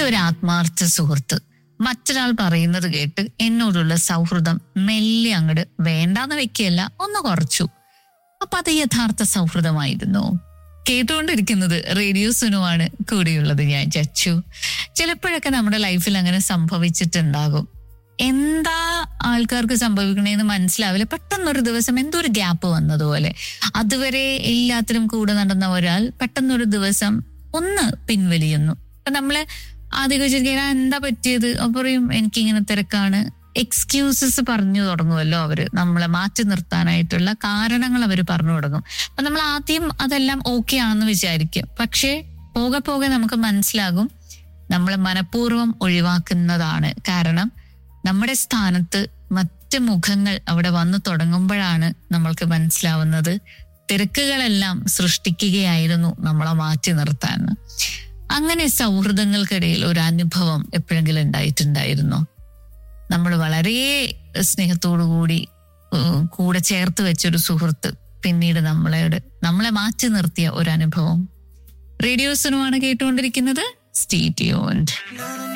ഒരു ആത്മാർത്ഥ സുഹൃത്ത് മറ്റൊരാൾ പറയുന്നത് കേട്ട് എന്നോടുള്ള സൗഹൃദം മെല്ലെ അങ്ങട് വേണ്ടാന്ന് വെക്കുകയല്ല ഒന്ന് കുറച്ചു അപ്പൊ അത് യഥാർത്ഥ സൗഹൃദമായിരുന്നു കേട്ടുകൊണ്ടിരിക്കുന്നത് റേഡിയോ സുനുവാണ് കൂടെയുള്ളത് ഞാൻ ചച്ചു ചിലപ്പോഴൊക്കെ നമ്മുടെ ലൈഫിൽ അങ്ങനെ സംഭവിച്ചിട്ടുണ്ടാകും എന്താ ആൾക്കാർക്ക് സംഭവിക്കണേന്ന് മനസ്സിലാവില്ല പെട്ടെന്നൊരു ദിവസം എന്തോ ഒരു ഗ്യാപ്പ് വന്നതുപോലെ അതുവരെ എല്ലാത്തിനും കൂടെ നടന്ന ഒരാൾ പെട്ടെന്നൊരു ദിവസം ഒന്ന് പിൻവലിയുന്നു അപ്പൊ നമ്മള് ആദ്യം ചോദിച്ചാൽ എന്താ പറ്റിയത് അപ്പൊ പറയും എനിക്കിങ്ങനെ തിരക്കാണ് എക്സ്ക്യൂസസ് പറഞ്ഞു തുടങ്ങുമല്ലോ അവര് നമ്മളെ മാറ്റി നിർത്താനായിട്ടുള്ള കാരണങ്ങൾ അവർ പറഞ്ഞു തുടങ്ങും അപ്പൊ നമ്മൾ ആദ്യം അതെല്ലാം ഓക്കെ ആണെന്ന് വിചാരിക്കും പക്ഷേ പോകെ പോകെ നമുക്ക് മനസ്സിലാകും നമ്മൾ മനഃപൂർവ്വം ഒഴിവാക്കുന്നതാണ് കാരണം നമ്മുടെ സ്ഥാനത്ത് മറ്റ് മുഖങ്ങൾ അവിടെ വന്നു തുടങ്ങുമ്പോഴാണ് നമ്മൾക്ക് മനസ്സിലാവുന്നത് തിരക്കുകളെല്ലാം സൃഷ്ടിക്കുകയായിരുന്നു നമ്മളെ മാറ്റി നിർത്താൻ അങ്ങനെ സൗഹൃദങ്ങൾക്കിടയിൽ ഒരു അനുഭവം എപ്പോഴെങ്കിലും ഉണ്ടായിട്ടുണ്ടായിരുന്നോ നമ്മൾ വളരെ സ്നേഹത്തോടു കൂടി ഏഹ്, കൂടെ ചേർത്ത് വെച്ചൊരു സുഹൃത്ത് പിന്നീട് നമ്മളെ നമ്മളെ മാറ്റി നിർത്തിയ ഒരു അനുഭവം റേഡിയോ സിനുമാണ് കേട്ടുകൊണ്ടിരിക്കുന്നത് സ്റ്റേ ട്യൂൺഡ്